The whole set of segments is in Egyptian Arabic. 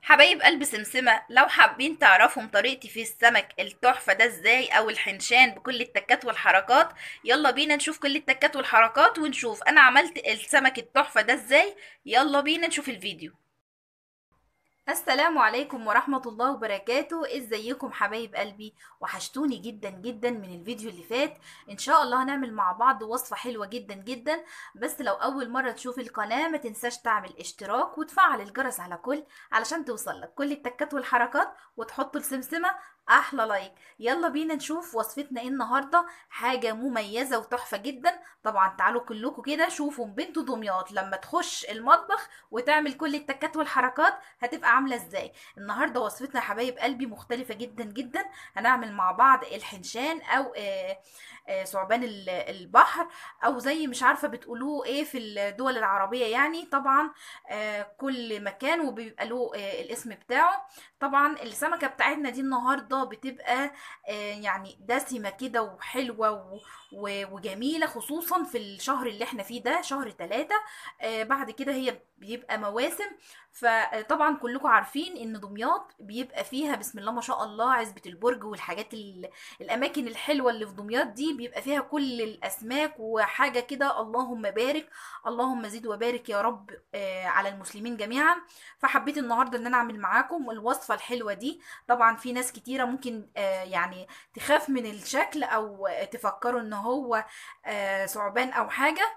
حبايب قلب سمسمة لو حابين تعرفهم طريقتي في السمك التحفة ده ازاي او الحنشان بكل التكات والحركات يلا بينا نشوف كل التكات والحركات ونشوف انا عملت السمك التحفة ده ازاي يلا بينا نشوف الفيديو السلام عليكم ورحمة الله وبركاته ازيكم حبايب قلبي وحشتوني جدا جدا من الفيديو اللي فات ان شاء الله هنعمل مع بعض وصفة حلوة جدا جدا بس لو اول مرة تشوف القناة ما تنساش تعمل اشتراك وتفعل الجرس على كل علشان توصلك كل التكات والحركات وتحط السمسمة احلى لايك يلا بينا نشوف وصفتنا ايه النهارده حاجه مميزه وتحفه جدا طبعا تعالوا كلكم كده شوفوا بنت دمياط لما تخش المطبخ وتعمل كل التكات والحركات هتبقى عامله ازاي النهارده وصفتنا يا حبايب قلبي مختلفه جدا جدا هنعمل مع بعض الحنشان او آه آه ثعبان البحر او زي مش عارفه بتقولوه ايه في الدول العربيه يعني طبعا آه كل مكان وبيبقى له آه الاسم بتاعه طبعا السمكه بتاعتنا دي النهارده بتبقى يعني دسمه كده وحلوه وجميله خصوصا في الشهر اللي احنا فيه ده شهر ثلاثة بعد كده هي بيبقى مواسم فطبعا كلكم عارفين ان دمياط بيبقى فيها بسم الله ما شاء الله عزبة البرج والحاجات الاماكن الحلوة اللي في دمياط دي بيبقى فيها كل الاسماك وحاجة كده اللهم بارك اللهم زد وبارك يا رب على المسلمين جميعا فحبيت النهاردة ان انا اعمل معاكم الوصفة الحلوة دي طبعا في ناس كتيرة ممكن يعني تخاف من الشكل او تفكروا ان هو ثعبان او حاجة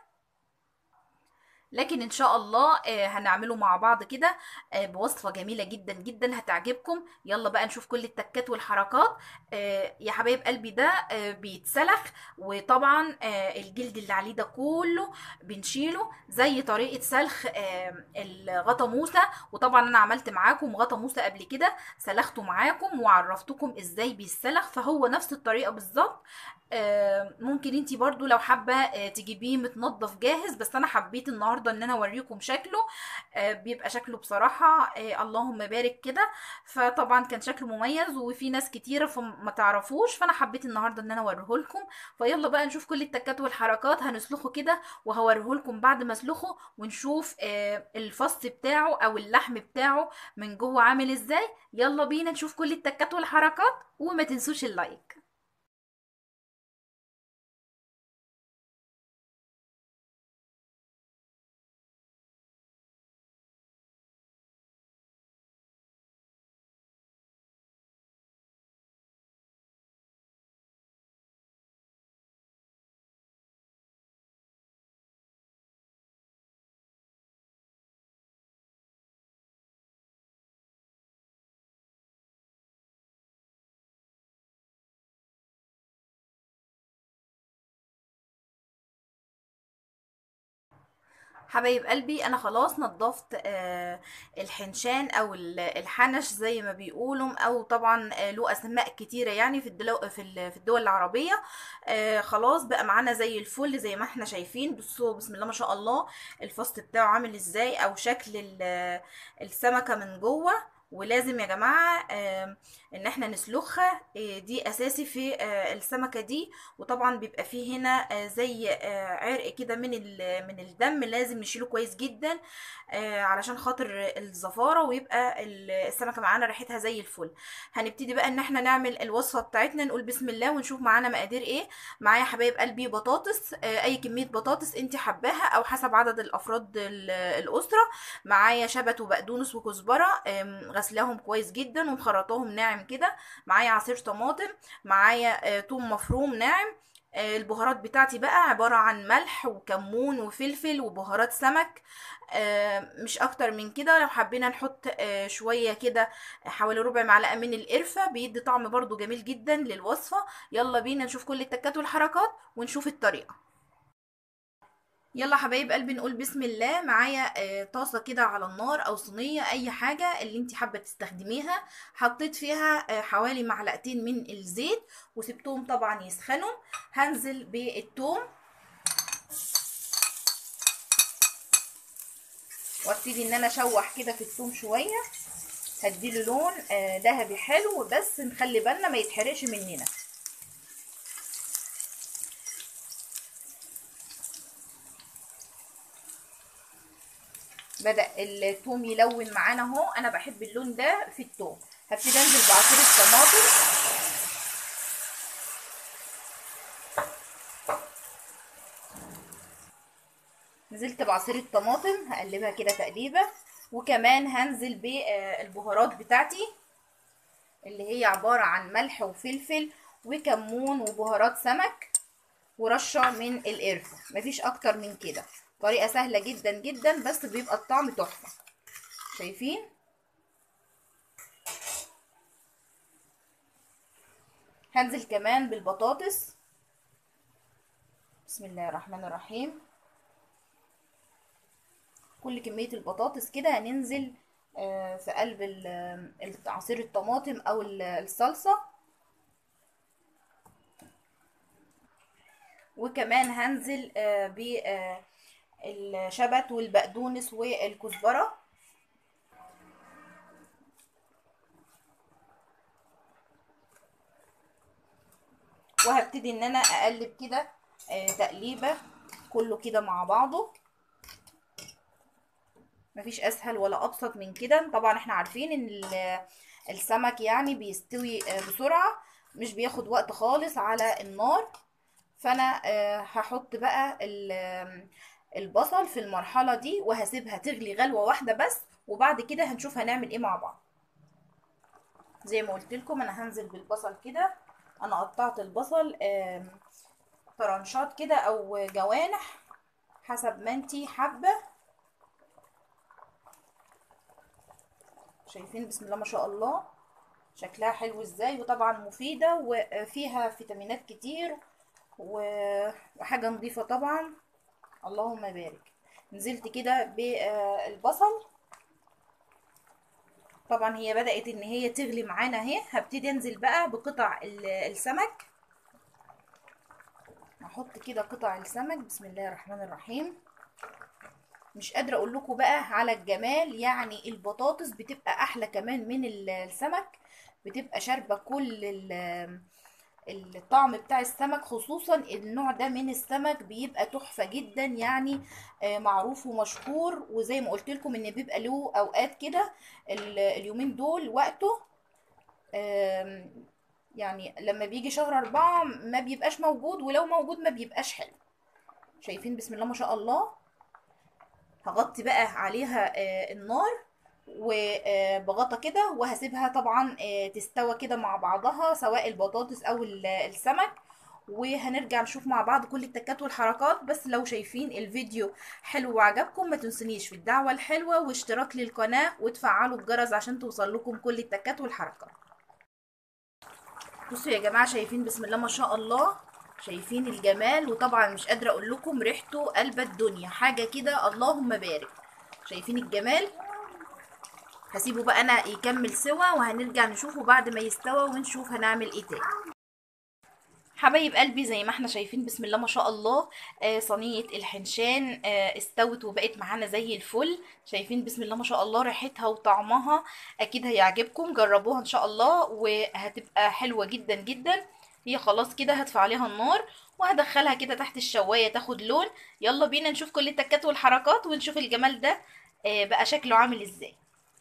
لكن ان شاء الله هنعمله مع بعض كده بوصفه جميله جدا جدا هتعجبكم يلا بقى نشوف كل التكات والحركات يا حبايب قلبي ده بيتسلخ وطبعا الجلد اللي عليه ده كله بنشيله زي طريقه سلخ الغطا موسى وطبعا انا عملت معاكم غطا موسى قبل كده سلخته معاكم وعرفتكم ازاي بيتسلخ فهو نفس الطريقه بالظبط ممكن انتي برضو لو حابه تجيبيه متنضف جاهز بس انا حبيت النهارده ان انا اوريكم شكله بيبقى شكله بصراحه اللهم بارك كده فطبعا كان شكله مميز وفي ناس كتيره فما تعرفوش فانا حبيت النهارده ان انا اوريه لكم فيلا بقى نشوف كل التكات والحركات هنسلخه كده وهوريه لكم بعد ما اسلخه ونشوف الفص بتاعه او اللحم بتاعه من جوه عامل ازاي يلا بينا نشوف كل التكات والحركات وما تنسوش اللايك حبايب قلبي انا خلاص نضفت آه الحنشان او الحنش زي ما بيقولوا او طبعا آه له اسماء كتيره يعني في الدول في في الدول العربيه آه خلاص بقى معانا زي الفل زي ما احنا شايفين بصوا بسم الله ما شاء الله الفص بتاعه عامل ازاي او شكل السمكه من جوه ولازم يا جماعه آه ان احنا نسلخها آه دي اساسي في آه السمكه دي وطبعا بيبقى فيه هنا زي عرق كده من من الدم لازم نشيله كويس جدا علشان خاطر الزفاره ويبقى السمكه معانا ريحتها زي الفل هنبتدي بقى ان احنا نعمل الوصفه بتاعتنا نقول بسم الله ونشوف معانا مقادير ايه معايا حبايب قلبي بطاطس اي كميه بطاطس انت حباها او حسب عدد الافراد الاسره معايا شبت وبقدونس وكزبره غسلاهم كويس جدا ومخرطاهم ناعم كده معايا عصير طماطم معايا توم مفروم ناعم البهارات بتاعتي بقى عبارة عن ملح وكمون وفلفل وبهارات سمك مش اكتر من كده لو حبينا نحط شوية كده حوالي ربع معلقة من القرفة بيدي طعم برضو جميل جدا للوصفة يلا بينا نشوف كل التكات والحركات ونشوف الطريقة يلا حبايب قلبي نقول بسم الله معايا آه طاسه كده على النار او صينيه اي حاجه اللي انت حابه تستخدميها حطيت فيها آه حوالي معلقتين من الزيت وسبتهم طبعا يسخنوا هنزل بالثوم وابتدي ان انا اشوح كده في الثوم شويه هديله لون آه ذهبي حلو بس نخلي بالنا ما يتحرقش مننا بدأ التوم يلون معانا اهو انا بحب اللون ده في التوم هبتدي انزل بعصير الطماطم نزلت بعصير الطماطم هقلبها كده تقليبه وكمان هنزل بالبهارات بتاعتي اللي هي عبارة عن ملح وفلفل وكمون وبهارات سمك ورشة من القرفة مفيش اكتر من كده طريقة سهلة جدا جدا بس بيبقى الطعم تحفة شايفين هنزل كمان بالبطاطس بسم الله الرحمن الرحيم كل كمية البطاطس كده هننزل في قلب عصير الطماطم او الصلصة وكمان هنزل بالشبت والبقدونس والكزبرة وهبتدي ان انا اقلب كده تقليبة كله كده مع بعضه مفيش اسهل ولا ابسط من كده طبعا احنا عارفين ان السمك يعني بيستوي بسرعة مش بياخد وقت خالص على النار فانا هحط بقى البصل في المرحلة دي وهسيبها تغلي غلوة واحدة بس وبعد كده هنشوف هنعمل ايه مع بعض زي ما قلت لكم انا هنزل بالبصل كده انا قطعت البصل طرنشات كده او جوانح حسب ما انتي حابه شايفين بسم الله ما شاء الله شكلها حلو ازاي وطبعا مفيدة وفيها فيتامينات كتير وحاجة نظيفة طبعا اللهم بارك نزلت كده بالبصل طبعا هي بدأت ان هي تغلي معانا اهي هبتدي انزل بقى بقطع السمك هحط كده قطع السمك بسم الله الرحمن الرحيم مش قادرة اقول لكم بقى على الجمال يعني البطاطس بتبقى احلى كمان من السمك بتبقى شاربة كل الطعم بتاع السمك خصوصا النوع ده من السمك بيبقى تحفة جدا يعني معروف ومشهور وزي ما قلت لكم ان بيبقى له اوقات كده اليومين دول وقته يعني لما بيجي شهر أربعة ما بيبقاش موجود ولو موجود ما بيبقاش حلو شايفين بسم الله ما شاء الله هغطي بقى عليها النار وبغطى كده وهسيبها طبعا تستوى كده مع بعضها سواء البطاطس او السمك وهنرجع نشوف مع بعض كل التكات والحركات بس لو شايفين الفيديو حلو وعجبكم ما تنسونيش في الدعوة الحلوة واشتراك للقناة وتفعلوا الجرس عشان توصل لكم كل التكات والحركات بصوا يا جماعة شايفين بسم الله ما شاء الله شايفين الجمال وطبعا مش قادرة اقول لكم ريحته قلب الدنيا حاجة كده اللهم بارك شايفين الجمال هسيبه بقى انا يكمل سوا وهنرجع نشوفه بعد ما يستوى ونشوف هنعمل ايه تاني حبايب قلبي زي ما احنا شايفين بسم الله ما شاء الله آه صينيه الحنشان آه استوت وبقت معانا زي الفل شايفين بسم الله ما شاء الله ريحتها وطعمها اكيد هيعجبكم جربوها ان شاء الله وهتبقى حلوه جدا جدا هي خلاص كده هدفع عليها النار وهدخلها كده تحت الشوايه تاخد لون يلا بينا نشوف كل التكات والحركات ونشوف الجمال ده آه بقى شكله عامل ازاي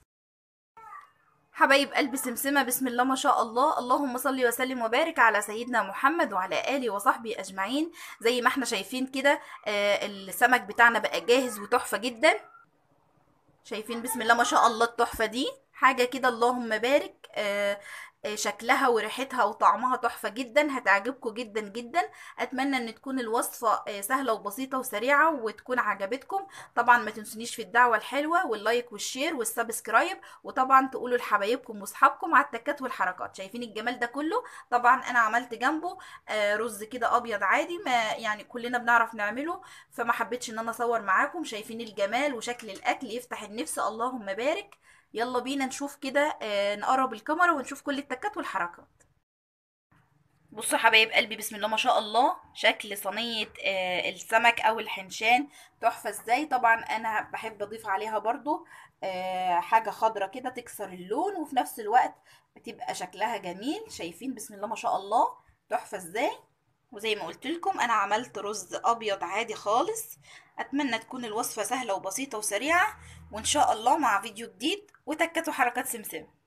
حبايب قلب سمسمة بسم الله ما شاء الله اللهم صل وسلم وبارك على سيدنا محمد وعلى آله وصحبه أجمعين زي ما احنا شايفين كده آه السمك بتاعنا بقى جاهز وتحفة جدا شايفين بسم الله ما شاء الله التحفة دي حاجة كده اللهم بارك آه شكلها وريحتها وطعمها تحفة جدا هتعجبكم جدا جدا اتمنى ان تكون الوصفة سهلة وبسيطة وسريعة وتكون عجبتكم طبعا ما تنسونيش في الدعوة الحلوة واللايك والشير والسبسكرايب وطبعا تقولوا لحبايبكم واصحابكم على التكات والحركات شايفين الجمال ده كله طبعا انا عملت جنبه رز كده ابيض عادي ما يعني كلنا بنعرف نعمله فما حبيتش ان انا اصور معاكم شايفين الجمال وشكل الاكل يفتح النفس اللهم بارك يلا بينا نشوف كده آه نقرب الكاميرا ونشوف كل التكات والحركات بصوا حبايب قلبي بسم الله ما شاء الله شكل صينية آه السمك او الحنشان تحفة ازاي طبعا انا بحب اضيف عليها برضو آه حاجة خضرة كده تكسر اللون وفي نفس الوقت بتبقى شكلها جميل شايفين بسم الله ما شاء الله تحفة ازاي وزي ما قلت لكم انا عملت رز ابيض عادي خالص اتمنى تكون الوصفة سهلة وبسيطة وسريعة وان شاء الله مع فيديو جديد وتكات وحركات سمسم